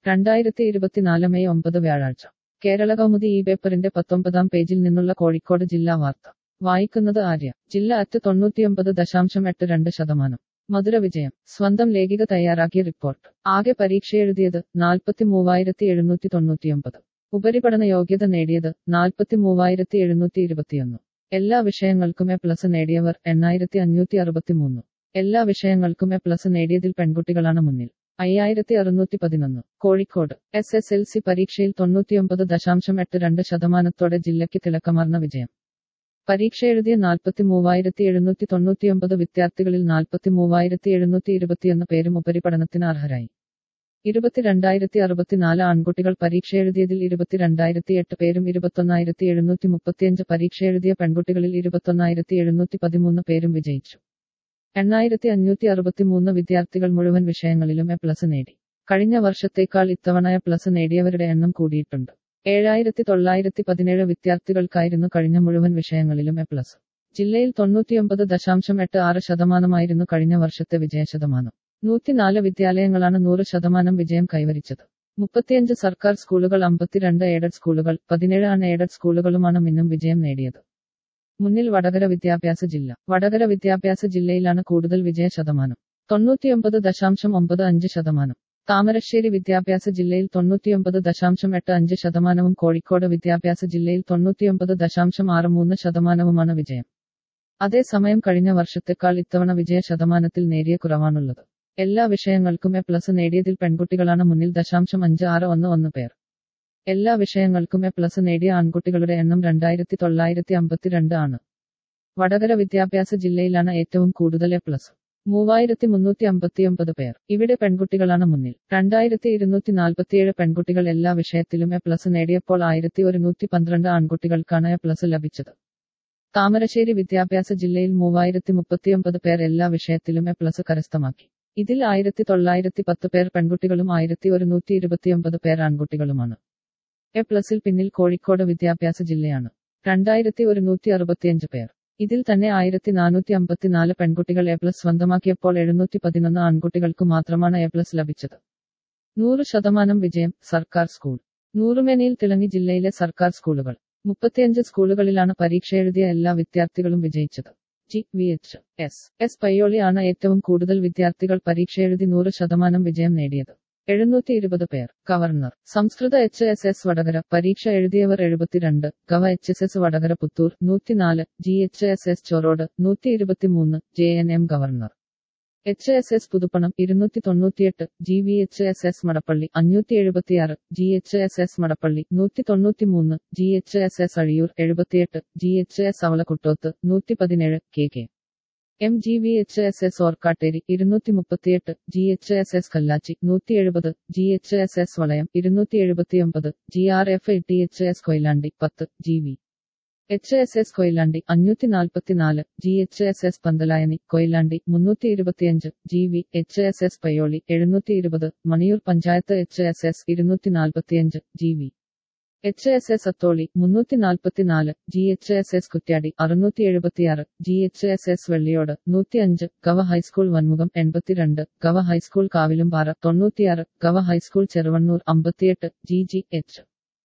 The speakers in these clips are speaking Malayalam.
രണ്ടായിരത്തി ഇരുപത്തിനാല് മെയ് ഒമ്പത് വ്യാഴാഴ്ച കേരള കൗമുദി ഈ പേപ്പറിന്റെ പത്തൊമ്പതാം പേജിൽ നിന്നുള്ള കോഴിക്കോട് ജില്ലാ വാർത്ത വായിക്കുന്നത് ആര്യ ജില്ല അറ്റ് തൊണ്ണൂറ്റിയൊമ്പത് ദശാംശം എട്ട് രണ്ട് ശതമാനം മധുര വിജയം സ്വന്തം ലേഖിക തയ്യാറാക്കിയ റിപ്പോർട്ട് ആകെ പരീക്ഷയെഴുതിയത് നാൽപ്പത്തി മൂവായിരത്തി എഴുന്നൂറ്റി തൊണ്ണൂറ്റിയൊമ്പത് ഉപരിപഠന യോഗ്യത നേടിയത് നാൽപ്പത്തി മൂവായിരത്തി എഴുന്നൂറ്റി ഇരുപത്തിയൊന്ന് എല്ലാ വിഷയങ്ങൾക്കും എ പ്ലസ് നേടിയവർ എണ്ണായിരത്തി അഞ്ഞൂറ്റി അറുപത്തിമൂന്ന് എല്ലാ വിഷയങ്ങൾക്കും എ പ്ലസ് നേടിയതിൽ പെൺകുട്ടികളാണ് മുന്നിൽ അയ്യായിരത്തി അറുന്നൂറ്റി പതിനൊന്ന് Kozhikode S S L C പരീക്ഷയിൽ തൊണ്ണൂറ്റിയൊമ്പത് ദശാംശം എട്ട് രണ്ട് ശതമാനത്തോടെ ജില്ലയ്ക്ക് തിളക്കമാർന്ന വിജയം പരീക്ഷ എഴുതിയ നാൽപ്പത്തി മൂവായിരത്തി എഴുന്നൂറ്റി തൊണ്ണൂറ്റിയൊമ്പത് വിദ്യാർത്ഥികളിൽ നാൽപ്പത്തി മൂവായിരത്തി എഴുന്നൂറ്റി ഇരുപത്തിയൊന്ന് പേരും ഉപരിപഠനത്തിന് അർഹരായി ഇരുപത്തിരണ്ടായിരത്തി അറുപത്തിനാല് ആൺകുട്ടികൾ പരീക്ഷ എഴുതിയതിൽ ഇരുപത്തിരണ്ടായിരത്തി എട്ട് പേരും ഇരുപത്തൊന്നായിരത്തി എഴുന്നൂറ്റി മുപ്പത്തിയഞ്ച് പരീക്ഷ എഴുതിയ പെൺകുട്ടികളിൽ ഇരുപത്തൊന്നായിരത്തി എഴുന്നൂറ്റി പതിമൂന്ന് പേരും വിജയിച്ചു എണ്ണായിരത്തി അഞ്ഞൂറ്റി അറുപത്തിമൂന്ന് വിദ്യാർത്ഥികൾ മുഴുവൻ വിഷയങ്ങളിലും എ പ്ലസ് നേടി കഴിഞ്ഞ വർഷത്തേക്കാൾ ഇത്തവണ എ പ്ലസ് നേടിയവരുടെ എണ്ണം കൂടിയിട്ടുണ്ട് ഏഴായിരത്തി തൊള്ളായിരത്തി പതിനേഴ് വിദ്യാർത്ഥികൾക്കായിരുന്നു കഴിഞ്ഞ മുഴുവൻ വിഷയങ്ങളിലും എ പ്ലസ് ജില്ലയിൽ തൊണ്ണൂറ്റിയൊമ്പത് ദശാംശം എട്ട് ആറ് ശതമാനമായിരുന്നു കഴിഞ്ഞ വർഷത്തെ വിജയശതമാനം നൂറ്റിനാല് വിദ്യാലയങ്ങളാണ് നൂറ് ശതമാനം വിജയം കൈവരിച്ചത് മുപ്പത്തിയഞ്ച് സർക്കാർ സ്കൂളുകൾ അമ്പത്തിരണ്ട് എയ്ഡഡ് സ്കൂളുകൾ പതിനേഴ് അൺ എയ്ഡഡ് സ്കൂളുകളുമാണ് മിന്നും വിജയം നേടിയത് മുന്നിൽ വടകര വിദ്യാഭ്യാസ ജില്ല വടകര വിദ്യാഭ്യാസ ജില്ലയിലാണ് കൂടുതൽ വിജയ ശതമാനം തൊണ്ണൂറ്റിയൊമ്പത് ദശാംശം ഒമ്പത് അഞ്ച് ശതമാനം താമരശ്ശേരി വിദ്യാഭ്യാസ ജില്ലയിൽ തൊണ്ണൂറ്റിയൊമ്പത് ദശാംശം എട്ട് അഞ്ച് ശതമാനവും കോഴിക്കോട് വിദ്യാഭ്യാസ ജില്ലയിൽ തൊണ്ണൂറ്റിയൊമ്പത് ദശാംശം ആറ് മൂന്ന് ശതമാനവുമാണ് വിജയം അതേസമയം കഴിഞ്ഞ വർഷത്തെക്കാൾ ഇത്തവണ വിജയ ശതമാനത്തിൽ നേരിയ കുറവാണുള്ളത് എല്ലാ വിഷയങ്ങൾക്കും എ പ്ലസ് നേടിയതിൽ പെൺകുട്ടികളാണ് മുന്നിൽ ദശാംശം അഞ്ച് ആറ് ഒന്ന് ഒന്ന് പേർ എല്ലാ വിഷയങ്ങൾക്കും എ പ്ലസ് നേടിയ ആൺകുട്ടികളുടെ എണ്ണം രണ്ടായിരത്തി തൊള്ളായിരത്തി അമ്പത്തിരണ്ട് ആണ് വടകര വിദ്യാഭ്യാസ ജില്ലയിലാണ് ഏറ്റവും കൂടുതൽ എ പ്ലസ് മൂവായിരത്തി മുന്നൂറ്റി അമ്പത്തിയൊമ്പത് പേർ ഇവിടെ പെൺകുട്ടികളാണ് മുന്നിൽ രണ്ടായിരത്തി ഇരുന്നൂറ്റി നാൽപ്പത്തിയേഴ് പെൺകുട്ടികൾ എല്ലാ വിഷയത്തിലും എ പ്ലസ് നേടിയപ്പോൾ ആയിരത്തി ഒരുന്നൂറ്റി പന്ത്രണ്ട് ആൺകുട്ടികൾക്കാണ് എ പ്ലസ് ലഭിച്ചത് താമരശ്ശേരി വിദ്യാഭ്യാസ ജില്ലയിൽ മൂവായിരത്തി മുപ്പത്തിയൊമ്പത് പേർ എല്ലാ വിഷയത്തിലും എ പ്ലസ് കരസ്ഥമാക്കി ഇതിൽ ആയിരത്തി തൊള്ളായിരത്തി പത്ത് പേർ പെൺകുട്ടികളും ആയിരത്തി ഒരുന്നൂറ്റി ഇരുപത്തിയൊമ്പത് പേർ ആൺകുട്ടികളുമാണ് എ പ്ലസിൽ പിന്നിൽ കോഴിക്കോട് വിദ്യാഭ്യാസ ജില്ലയാണ് രണ്ടായിരത്തി ഒരുന്നൂറ്റി അറുപത്തിയഞ്ച് പേർ ഇതിൽ തന്നെ ആയിരത്തി നാനൂറ്റി അമ്പത്തിനാല് പെൺകുട്ടികൾ എ പ്ലസ് സ്വന്തമാക്കിയപ്പോൾ എഴുന്നൂറ്റി പതിനൊന്ന് ആൺകുട്ടികൾക്ക് മാത്രമാണ് എ പ്ലസ് ലഭിച്ചത് നൂറ് ശതമാനം വിജയം സർക്കാർ സ്കൂൾ നൂറുമേനയിൽ തിളങ്ങി ജില്ലയിലെ സർക്കാർ സ്കൂളുകൾ മുപ്പത്തിയഞ്ച് സ്കൂളുകളിലാണ് പരീക്ഷ എഴുതിയ എല്ലാ വിദ്യാർത്ഥികളും വിജയിച്ചത് G V H S S Payyoli ആണ് ഏറ്റവും കൂടുതൽ വിദ്യാർത്ഥികൾ പരീക്ഷ എഴുതി നൂറ് ശതമാനം വിജയം നേടിയത് എഴുന്നൂറ്റി ഇരുപത് പേർ ഗവർണർ സംസ്കൃത എച്ച് എസ് എസ് വടകര പരീക്ഷ എഴുതിയവർ എഴുപത്തിരണ്ട് govt H S S Vadakara Puthur നൂറ്റിനാല് G H S S Chorode നൂറ്റി ഇരുപത്തിമൂന്ന് J N M government H S S Puthuppanam ഇരുന്നൂറ്റി തൊണ്ണൂറ്റിയെട്ട് G V H S S Madappally അഞ്ഞൂറ്റി എഴുപത്തിയാറ് G H S S Madappally നൂറ്റി തൊണ്ണൂറ്റിമൂന്ന് G H S S Azhiyur എഴുപത്തിയെട്ട് ജി എച്ച് എസ് അവളക്കുട്ടോത്ത് നൂറ്റി പതിനേഴ് K K M G V H S S Orkkatteri ഇരുന്നൂറ്റി മുപ്പത്തിയെട്ട് G H S S Kallachi നൂറ്റി എഴുപത് G H S S Valayam ഇരുന്നൂറ്റി എഴുപത്തിയൊമ്പത് G R F I T H S Koyilandy പത്ത് G V H S S Koyilandy അഞ്ഞൂറ്റി നാൽപ്പത്തിനാല് G H S S Panthalayani Koyilandy മുന്നൂറ്റി ഇരുപത്തിയഞ്ച് G V H S S Payyoli എഴുന്നൂറ്റി ഇരുപത് Maniyur panchayat H S S ഇരുന്നൂറ്റി നാൽപ്പത്തിയഞ്ച് G V H S S Atholi മുന്നൂറ്റി നാൽപ്പത്തിനാല് G H S S Kuttiady അറുന്നൂറ്റി എഴുപത്തിയാറ് G H S S Velliyode നൂറ്റിയഞ്ച് ഗവ ഹൈസ്കൂൾ വൻമുഖം എൺപത്തിരണ്ട് ഗവ ഹൈസ്കൂൾ കാവിലുംപാറ തൊണ്ണൂറ്റിയാറ് ഗവ ഹൈസ്കൂൾ ചെറുവണ്ണൂർ അമ്പത്തിയെട്ട് G G H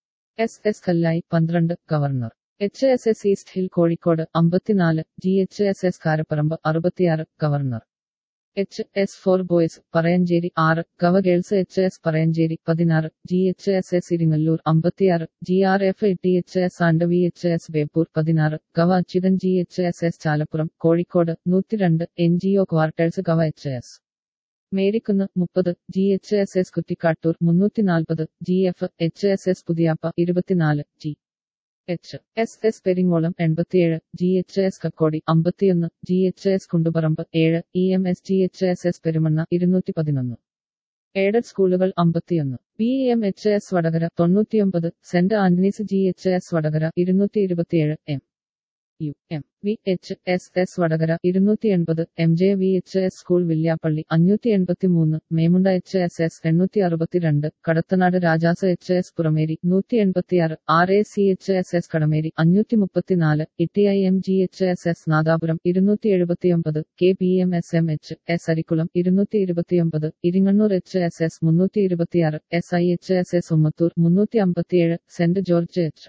S S Kallai പന്ത്രണ്ട് government H S S East Hill Kozhikode അമ്പത്തിനാല് G H S S Karaparamba അറുപത്തിയാറ് government H S for boys Parayancheri ആറ് govt girls H S Parayancheri പതിനാറ് G H S S Iringallur അമ്പത്തിയാറ് G R F I T H S and V H S Beypore പതിനാറ് govt Achuthan G H S S Chalappuram Kozhikode നൂറ്റിരണ്ട് N G O quarters govt H S Merikkunnu മുപ്പത് G H S S Kuttikkattoor മുന്നൂറ്റി നാൽപ്പത് G F H S S Puthiyappa ഇരുപത്തിനാല് G H S S Peringolam എൺപത്തിയേഴ് ജി എച്ച് എസ് കക്കോടി അമ്പത്തിയൊന്ന് ജി എച്ച് എസ് കുണ്ടുപറമ്പ് ഏഴ് E M S G H S S Perumanna ഇരുന്നൂറ്റി പതിനൊന്ന് എയ്ഡഡ് സ്കൂളുകൾ അമ്പത്തിയൊന്ന് B M H S Vadakara തൊണ്ണൂറ്റിയൊമ്പത് Saint Antony's G H S Vadakara ഇരുന്നൂറ്റി ഇരുപത്തിയേഴ് M U M V H S S Vadakara ഇരുന്നൂറ്റി എൺപത് M J V H S school Villiappally അഞ്ഞൂറ്റി എൺപത്തി മൂന്ന് മേമുണ്ട എച്ച് എസ് എസ് എണ്ണൂറ്റി അറുപത്തിരണ്ട് കടത്തനാട് രാജാസ് എച്ച് എസ് പുറമേരി നൂറ്റി എൺപത്തിയാറ് R A C H S S Kadameri അഞ്ഞൂറ്റി മുപ്പത്തിനാല് E I M G H S S Nadapuram ഇരുന്നൂറ്റി എഴുപത്തിയൊമ്പത് K P M S M H S Arikkulam ഇരുന്നൂറ്റി ഇരുപത്തിയൊമ്പത് ഇരിങ്ങണ്ണൂർ എച്ച് എസ് എസ് മുന്നൂറ്റി ഇരുപത്തിയാറ് S I H S S Ummathur മുന്നൂറ്റി അമ്പത്തിയേഴ് Saint George H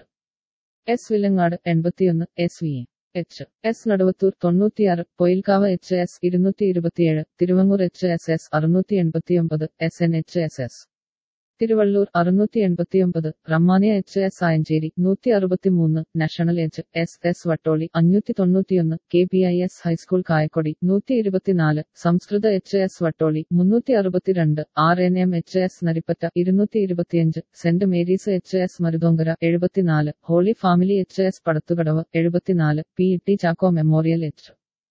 S Vilangad എൺപത്തിയൊന്ന് S V A H S Naduvathur തൊണ്ണൂറ്റിയാറ് പൊയിൽക്കാവ് എച്ച് എസ് ഇരുന്നൂറ്റി ഇരുപത്തിയേഴ് തിരുവങ്ങൂർ എച്ച് എസ് എസ് അറുന്നൂറ്റി എൺപത്തിയൊമ്പത് S N H S S Thiruvallur അറുന്നൂറ്റി എൺപത്തിയൊമ്പത് റമ്മാനിയ എച്ച് എസ് ആയഞ്ചേരി നൂറ്റി അറുപത്തിമൂന്ന് national H S S Vattoli അഞ്ഞൂറ്റി തൊണ്ണൂറ്റിയൊന്ന് K P I S high school Kayakkodi നൂറ്റി ഇരുപത്തിനാല് സംസ്കൃത എച്ച് എസ് വട്ടോളി മുന്നൂറ്റി അറുപത്തിരണ്ട് R N M H S Naripatta ഇരുന്നൂറ്റി ഇരുപത്തിയഞ്ച് Saint Mary's H S Maruthonkara എഴുപത്തിനാല് Holy Family H S Padathukadavu എഴുപത്തിനാല് P T Chacko memorial H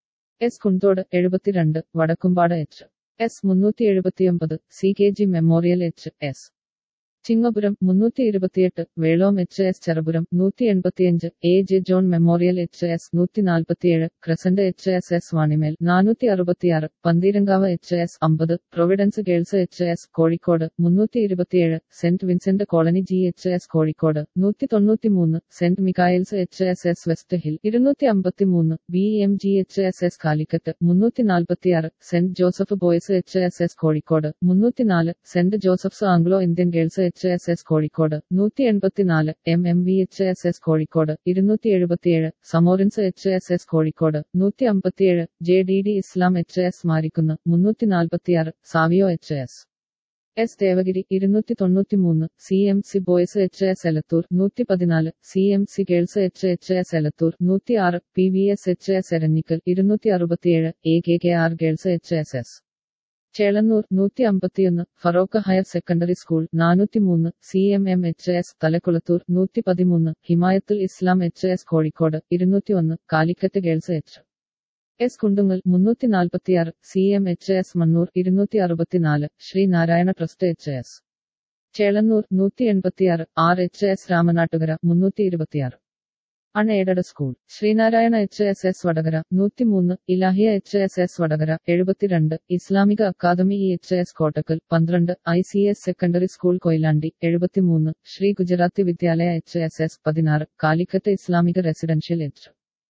S Kundode എഴുപത്തിരണ്ട് വടക്കുംപാട് എച്ച് എസ് മുന്നൂറ്റി എഴുപത്തിയൊമ്പത് C K G memorial H S Chingapuram മുന്നൂറ്റി ഇരുപത്തിയെട്ട് വേളോം എച്ച് എസ് ചെറുപുരം നൂറ്റി എൺപത്തിയഞ്ച് A J John memorial H S നൂറ്റി നാൽപ്പത്തിയേഴ് Crescent H S S Vanimel നാനൂറ്റി അറുപത്തിയാറ് പന്തീരങ്കാവ് എച്ച് എസ് അമ്പത് Providence girls H S Kozhikode മുന്നൂറ്റി ഇരുപത്തിയേഴ് Saint Vincent colony G H S Kozhikode നൂറ്റി തൊണ്ണൂറ്റിമൂന്ന് Saint Michael's H S S West Hill ഇരുന്നൂറ്റി അമ്പത്തിമൂന്ന് B M G H S S Calicut മുന്നൂറ്റി നാൽപ്പത്തിയാറ് saint Joseph boys H S S Kozhikode മുന്നൂറ്റിനാല് saint Joseph's Anglo Indian girls H S S Kozhikode നൂറ്റി എൺപത്തിനാല് M M V H S S Kozhikode ഇരുന്നൂറ്റി എഴുപത്തിയേഴ് Zamorin's H S S Kozhikode നൂറ്റി അമ്പത്തിയേഴ് J D D Islam H S Marikunnu മുന്നൂറ്റി നാൽപ്പത്തിയാറ് Savio H S S Devagiri ഇരുന്നൂറ്റി തൊണ്ണൂറ്റിമൂന്ന് C M C boys H S Elathur നൂറ്റി പതിനാല് C M C girls H H S Elathur നൂറ്റി ആറ് P V S H S Eranhikkal ഇരുന്നൂറ്റി അറുപത്തിയേഴ് A K K R girls H S S Chelannur നൂറ്റി അമ്പത്തിയൊന്ന് ഫറോക്ക് ഹയർ സെക്കൻഡറി സ്കൂൾ നാനൂറ്റിമൂന്ന് C M M H S Thalakkulathur നൂറ്റി പതിമൂന്ന് Himayathul Islam H S Kozhikode ഇരുന്നൂറ്റി ഒന്ന് Calicut girls H S Kundungal മുന്നൂറ്റി നാൽപ്പത്തിയാറ് C M H S Mannur ഇരുന്നൂറ്റി അറുപത്തിനാല് Sreenarayana trust H S Chelannur നൂറ്റി എൺപത്തിയാറ് ആർ എച്ച് എസ് രാമനാട്ടുകര മുന്നൂറ്റി ഇരുപത്തിയാറ് unaided school Sreenarayana H S S Vadakara നൂറ്റിമൂന്ന് Ilahiya H S S Vadakara എഴുപത്തിരണ്ട് ഇസ്ലാമിക academy E H S Kottakkal പന്ത്രണ്ട് I C S secondary school Koyilandy എഴുപത്തിമൂന്ന് ശ്രീ ഗുജറാത്തി വിദ്യാലയ എച്ച് എസ് എസ് പതിനാറ് കാലിക്കറ്റ് ഇസ്ലാമിക റെസിഡൻഷ്യൽ എച്ച്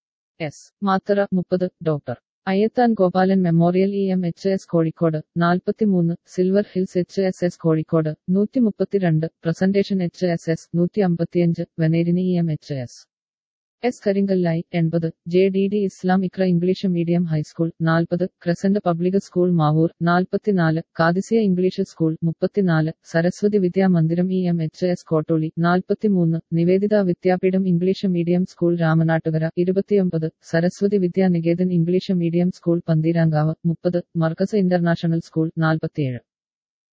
എസ് മാത്തറ മുപ്പത് doctor Ayyathan Gopalan memorial E M H S Kozhikode നാൽപ്പത്തിമൂന്ന് silver hills H S S Kozhikode നൂറ്റി മുപ്പത്തിരണ്ട് പ്രസന്റേഷൻ എച്ച് എസ് എസ് നൂറ്റി അമ്പത്തിയഞ്ച് Venerini E M H S S Karinkallayi എൺപത് J D D Islam Iqra English medium high school നാൽപ്പത് ക്രസന്റ് പബ്ലിക് സ്കൂൾ മാവൂർ നാൽപ്പത്തിനാല് കാദിസിയ ഇംഗ്ലീഷ് സ്കൂൾ മുപ്പത്തിനാല് Saraswati Vidya Mandiram E M H S Kottooli നാൽപ്പത്തിമൂന്ന് Nivedita Vidyapeetham English medium school Ramanattukara ഇരുപത്തിയൊമ്പത് Saraswati Vidya Niketan English medium school Pantheerankavu മുപ്പത് മർക്കസ് ഇന്റർനാഷണൽ സ്കൂൾ നാൽപ്പത്തിയേഴ്